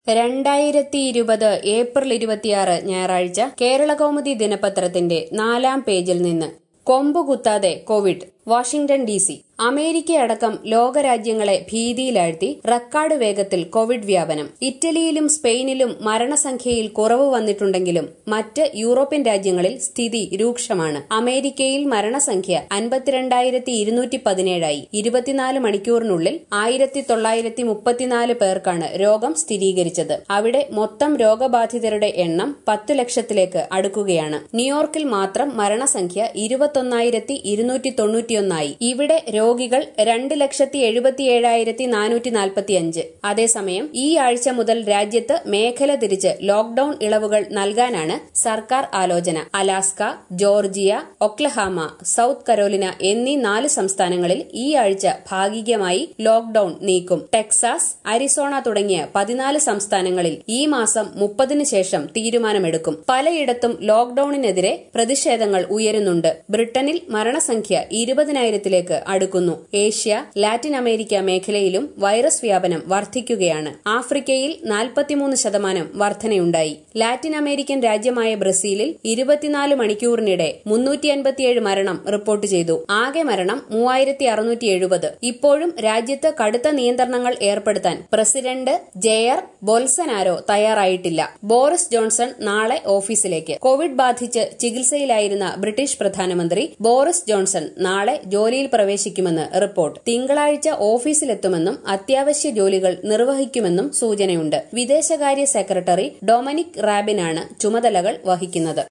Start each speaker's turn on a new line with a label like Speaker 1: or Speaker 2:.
Speaker 1: രണ്ടായിരത്തി ഇരുപത് ഏപ്രിൽ ഇരുപത്തിയാറ് ഞായറാഴ്ച കേരളകൗമുദി ദിനപത്രത്തിന്റെ നാലാം പേജിൽ നിന്ന് കൊമ്പുകുത്താതെ കോവിഡ് വാഷിംഗ്ടൺ ഡി സി അമേരിക്കയടക്കം ലോകരാജ്യങ്ങളെ ഭീതിയിലാഴ്ത്തി റെക്കോർഡ് വേഗത്തിൽ കോവിഡ് വ്യാപനം ഇറ്റലിയിലും സ്പെയിനിലും മരണസംഖ്യയിൽ കുറവ് വന്നിട്ടുണ്ടെങ്കിലും മറ്റ് യൂറോപ്യൻ രാജ്യങ്ങളിൽ സ്ഥിതി രൂക്ഷമാണ് അമേരിക്കയിൽ മരണസംഖ്യ അൻപത്തിരണ്ടായിരത്തി ഇരുന്നൂറ്റി പതിനേഴായി ഇരുപത്തിനാല് മണിക്കൂറിനുള്ളിൽ ആയിരത്തി തൊള്ളായിരത്തി മുപ്പത്തിനാല് പേർക്കാണ് രോഗം സ്ഥിരീകരിച്ചത് അവിടെ മൊത്തം രോഗബാധിതരുടെ എണ്ണം പത്ത് ലക്ഷത്തിലേക്ക് അടുക്കുകയാണ് ന്യൂയോർക്കിൽ മാത്രം മരണസംഖ്യ ഇരുപത്തൊന്നായിരത്തി ഇരുന്നൂറ്റി തൊണ്ണൂറ്റിയൊന്നായി ഇവിടെ രോഗികൾ രണ്ട് ലക്ഷത്തി എഴുപത്തിയേഴായിരത്തി നാനൂറ്റി നാൽപ്പത്തിയഞ്ച് അതേസമയം ഈ ആഴ്ച മുതൽ രാജ്യത്ത് മേഖല തിരിച്ച് ലോക്ഡൌൺ ഇളവുകൾ നൽകാനാണ് സർക്കാർ ആലോചന Alaska Georgia Oklahoma South Carolina എന്നീ നാല് സംസ്ഥാനങ്ങളിൽ ഈ ആഴ്ച ഭാഗികമായി ലോക്ഡൌൺ നീക്കും ടെക്സാസ് അരിസോണ തുടങ്ങിയ പതിനാല് സംസ്ഥാനങ്ങളിൽ ഈ മാസം മുപ്പതിന് ശേഷം തീരുമാനമെടുക്കും പലയിടത്തും ലോക്ഡൌണിനെതിരെ പ്രതിഷേധങ്ങൾ ഉയരുന്നുണ്ട് ബ്രിട്ടനിൽ മരണസംഖ്യ ഇരുപതിനായിരത്തിലേക്ക് അടുക്കുന്നു ഏഷ്യ ലാറ്റിൻ അമേരിക്ക മേഖലയിലും വൈറസ് വ്യാപനം വർദ്ധിക്കുകയാണ് ആഫ്രിക്കയിൽ നാൽപ്പത്തിമൂന്ന് ശതമാനം വർധനയുണ്ടായി ലാറ്റിൻ അമേരിക്കൻ രാജ്യമായ ബ്രസീലിൽ ഇരുപത്തിനാല് മണിക്കൂറിനിടെ മുന്നൂറ്റി അൻപത്തിയേഴ് മരണം റിപ്പോർട്ട് ചെയ്തു ആകെ മരണം മൂവായിരത്തി അറുന്നൂറ്റി എഴുപത് ഇപ്പോഴും രാജ്യത്ത് കടുത്ത നിയന്ത്രണങ്ങൾ ഏർപ്പെടുത്താൻ പ്രസിഡന്റ് ജെയർ ബൊൽസനാരോ തയ്യാറായിട്ടില്ല ബോറിസ് ജോൺസൺ നാളെ ഓഫീസിലേക്ക് കോവിഡ് ബാധിച്ച് ചികിത്സയിലായിരുന്ന ബ്രിട്ടീഷ് പ്രധാനമന്ത്രി ബോറിസ് ജോൺസൺ നാളെ ജോലിയിൽ പ്രവേശിക്കുമെന്ന് റിപ്പോർട്ട് തിങ്കളാഴ്ച ഓഫീസിലെത്തുമെന്നും അത്യാവശ്യ ജോലികൾ നിർവഹിക്കുമെന്നും സൂചനയുണ്ട് വിദേശകാര്യ സെക്രട്ടറി ഡൊമനിക് റാബിനാണ് ചുമതലകൾ വഹിക്കുന്നത്